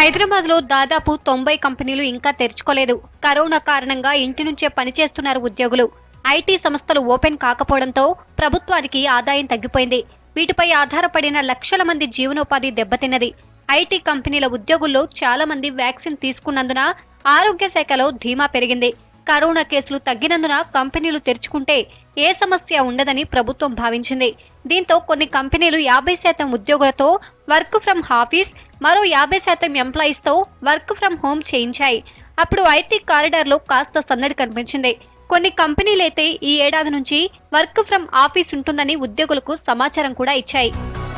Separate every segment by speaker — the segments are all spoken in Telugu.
Speaker 1: హైదరాబాద్ లో దాదాపు తొంభై కంపెనీలు ఇంకా తెరుచుకోలేదు కరోనా కారణంగా ఇంటి నుంచే పనిచేస్తున్నారు ఉద్యోగులు ఐటీ సంస్థలు ఓపెన్ కాకపోవడంతో ప్రభుత్వానికి ఆదాయం తగ్గిపోయింది వీటిపై ఆధారపడిన లక్షల మంది జీవనోపాధి దెబ్బతిన్నది ఐటీ కంపెనీల ఉద్యోగుల్లో చాలా మంది వ్యాక్సిన్ తీసుకున్నందున ఆరోగ్య శాఖలో ధీమా పెరిగింది కరోనా కేసులు తగ్గినందున కంపెనీలు తెరుచుకుంటే ఏ సమస్య ఉండదని ప్రభుత్వం భావించింది దీంతో కొన్ని కంపెనీలు యాభై శాతం ఉద్యోగులతో వర్క్ ఫ్రం ఆఫీస్ మరో యాభై శాతం ఎంప్లాయీస్ తో వర్క్ ఫ్రం హోమ్ చేయించాయి అప్పుడు ఐటీ కారిడార్లో కాస్త సందడి కనిపించింది కొన్ని కంపెనీలైతే ఈ ఏడాది నుంచి వర్క్ ఫ్రం ఆఫీస్ ఉంటుందని ఉద్యోగులకు సమాచారం కూడా ఇచ్చాయి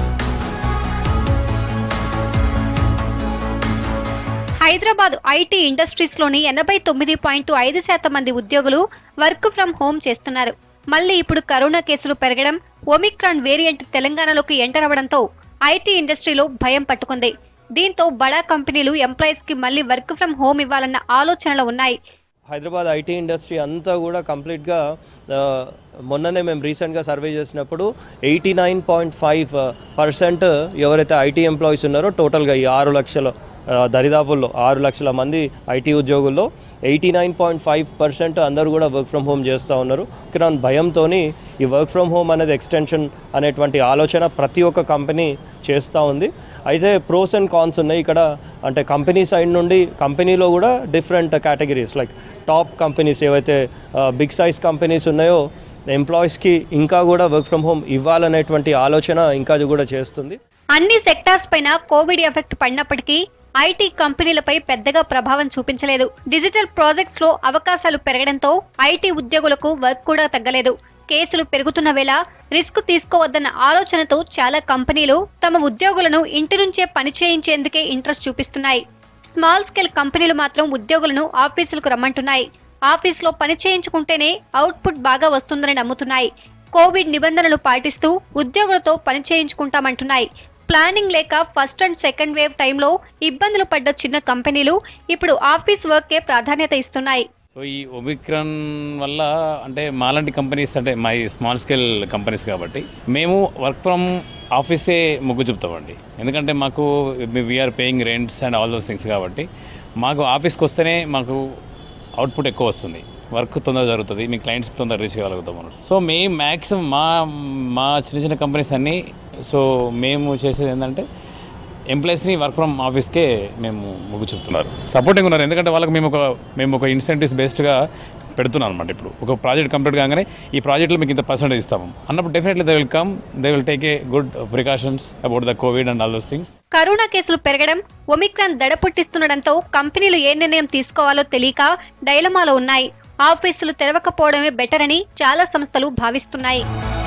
Speaker 1: హైదరాబాద్ ఐటీ ఇండస్ట్రీస్లోని ఎనభై తొమ్మిది పాయింట్ ఐదు శాతం మంది ఉద్యోగులు వర్క్ ఫ్రం హోమ్ చేస్తున్నారు మళ్ళీ ఇప్పుడు కరోనా కేసులు పెరగడం ఒమిక్రాన్ వేరియంట్ తెలంగాణలోకి ఎంటర్ అవ్వడంతో ఐటీ ఇండస్ట్రీలో భయం పట్టుకుంది దీంతో బడా కంపెనీలు ఎంప్లాయీస్ కి మళ్ళీ వర్క్ ఫ్రం హోమ్ ఇవ్వాలన్న ఆలోచనలు ఉన్నాయి
Speaker 2: హైదరాబాద్ ఐటీ ఇండస్ట్రీ అంతా కూడా కంప్లీట్గా ఆ, మొన్ననే మేము రీసెంట్గా సర్వే చేసినప్పుడు eighty nine point five percent ఎవరైతే ఐటీ ఎంప్లాయీస్ ఉన్నారో టోటల్గా ఈ ఆరు లక్షల ఆ, దరిదాపుల్లో ఆరు లక్షల మంది ఐటీ ఉద్యోగుల్లో eighty nine point five percent అందరూ కూడా వర్క్ ఫ్రమ్ హోమ్ చేస్తూ ఉన్నారు ఇక్కడ భయంతో ఈ వర్క్ ఫ్రమ్ హోమ్ అనేది ఎక్స్టెన్షన్ అనేటువంటి ఆలోచన ప్రతి ఒక్క కంపెనీ చేస్తూ ఉంది అయితే ప్రోస్ అండ్ కాన్స్ ఉన్నాయి ఇక్కడ అంటే కంపెనీ సైడ్ నుండి కంపెనీలో కూడా different categories like top companies ఏవైతే బిగ్ సైజ్ కంపెనీస్ ఉన్నాయో ఎంప్లాయీస్కి ఇంకా కూడా వర్క్ ఫ్రమ్ హోమ్ ఇవ్వాలనేటువంటి ఆలోచన ఇంకా కూడా చేస్తుంది
Speaker 1: అన్ని సెక్టార్స్ పైన కోవిడ్ ఎఫెక్ట్ పడినప్పటికీ ఐటీ కంపెనీలపై పెద్దగా ప్రభావం చూపించలేదు డిజిటల్ ప్రాజెక్ట్స్ లో అవకాశాలు పెరగడంతో ఐటీ ఉద్యోగులకు వర్క్ కూడా తగ్గలేదు కేసులు పెరుగుతున్న వేళ రిస్క్ తీసుకోవద్దన్న ఆలోచనతో చాలా కంపెనీలు తమ ఉద్యోగులను ఇంటి నుంచే పని చేయించేందుకే ఇంట్రెస్ట్ చూపిస్తున్నాయి స్మాల్ స్కేల్ కంపెనీలు మాత్రం ఉద్యోగులను ఆఫీసులకు రమ్మంటున్నాయి ఆఫీసులో పని చేయించుకుంటేనే అవుట్పుట్ బాగా వస్తుందని నమ్ముతున్నాయి కోవిడ్ నిబంధనలు పాటిస్తూ ఉద్యోగులతో పని చేయించుకుంటామంటున్నాయి ప్లానింగ్ లేక ఫస్ట్ అండ్ సెకండ్ వేవ్ టైంలో ఇబ్బందులు పడ్డ చిన్న కంపెనీలు ఇప్పుడు ఆఫీస్ వర్కే ప్రాధాన్యత ఇస్తున్నాయి
Speaker 3: సో ఈ ఒమిక్రాన్ వల్ల అంటే మాలాంటి కంపెనీస్ అంటే మై స్మాల్ స్కేల్ కంపెనీస్ కాబట్టి మేము వర్క్ ఫ్రమ్ ఆఫీసే మొగ్గు చూపుతామండి ఎందుకంటే మాకు we're paying rents and all those things కాబట్టి మాకు ఆఫీస్కి వస్తేనే మాకు అవుట్పుట్ ఎక్కువ వస్తుంది వర్క్ తొందరగా జరుగుతుంది మీ క్లయింట్స్కి తొందరగా రీచ్ కాగలుగుతాం మనం సో మేము మ్యాక్సిమం మా మా చిన్న చిన్న కంపెనీస్ అన్నీ సో మేము చేసేది ఏంటంటే ఎంప్లాయీస్ని వర్క్ ఫ్రమ్ ఆఫీస్కే మేము మొగ్గు చూపుతున్నారు సపోర్టింగ్ ఉన్నారు ఎందుకంటే వాళ్ళకి మేము ఒక మేము ఒక ఇన్సెంటివ్స్ బేస్డ్గా పెడుతున్నాం అనమాట ఇప్పుడు ఒక ప్రాజెక్ట్ కంప్లీట్ కాగానే ఈ ప్రాజెక్ట్లో మీకు ఇంత పర్సెంటేజ్ ఇస్తాము అన్నప్పుడు definitely they will come they will take a good precautions about the Covid and all those things
Speaker 1: corona కేసులు పెరగడం ఒమిక్రాన్ దడ పుట్టిస్తుండటంతో కంపెనీలు ఏ నిర్ణయం తీసుకోవాలో తెలియక డైలమాలో ఉన్నాయి ఆఫీసులు తెరవకపోవడమే బెటర్ అని చాలా సంస్థలు భావిస్తున్నాయి